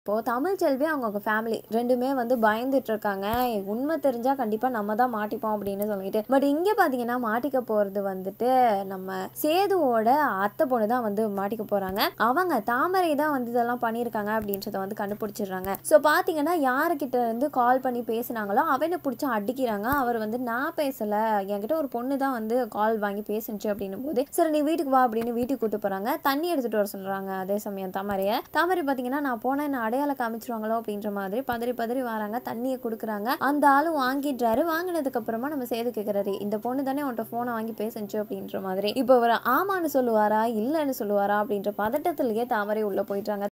இப்போ தமிழ் செல்வி அவங்க ஃபேமிலி ரெண்டுமே வந்து பயந்துட்டு இருக்காங்க உண்மை தெரிஞ்சா கண்டிப்பா நம்ம தான் மாட்டிப்போம் அப்படின்னு சொல்லிட்டு பட் இங்க பாத்தீங்கன்னா மாட்டிக்க போறது வந்துட்டு நம்ம சேதுவோட அத்தை பொண்ணு தான் வந்து மாட்டிக்க போறாங்க அவங்க தாமரை தான் வந்து இதெல்லாம் பண்ணியிருக்காங்க அப்படின்றத வந்து கண்டுபிடிச்சிடுறாங்க ஸோ பாத்தீங்கன்னா யாருக்கிட்ட இருந்து கால் பண்ணி பேசினாங்களோ அவனை பிடிச்சி அடிக்கிறாங்க அவர் வந்து நான் பேசல என்கிட்ட ஒரு பொண்ணு தான் வந்து கால் வாங்கி பேசுச்சு அப்படின்னும் போது சரி நீ வீட்டுக்கு வா அப்படின்னு வீட்டுக்கு கூட்டு போறாங்க தண்ணி எடுத்துட்டு வர சொல்றாங்க அதே சமயம் தாமரைய தாமரை பாத்தீங்கன்னா நான் போனேன் என்ன அடையாளம் காமிச்சிருவாங்களோ அப்படின்ற மாதிரி பதறி பதறி வராங்க தண்ணியை கொடுக்குறாங்க அந்த ஆளு வாங்கிடுறாரு வாங்கினதுக்கு அப்புறமா நம்ம சேது கேட்கறாரு இந்த பொண்ணு தானே உன்ட்ட போனை வாங்கி பேசுச்சு அப்படின்ற மாதிரி இப்போ அவர் ஆமான்னு சொல்லுவாரா இல்லைன்னு சொல்லுவாரா அப்படின்ற பதட்டத்திலேயே தாமரை உள்ள போயிட்டாங்க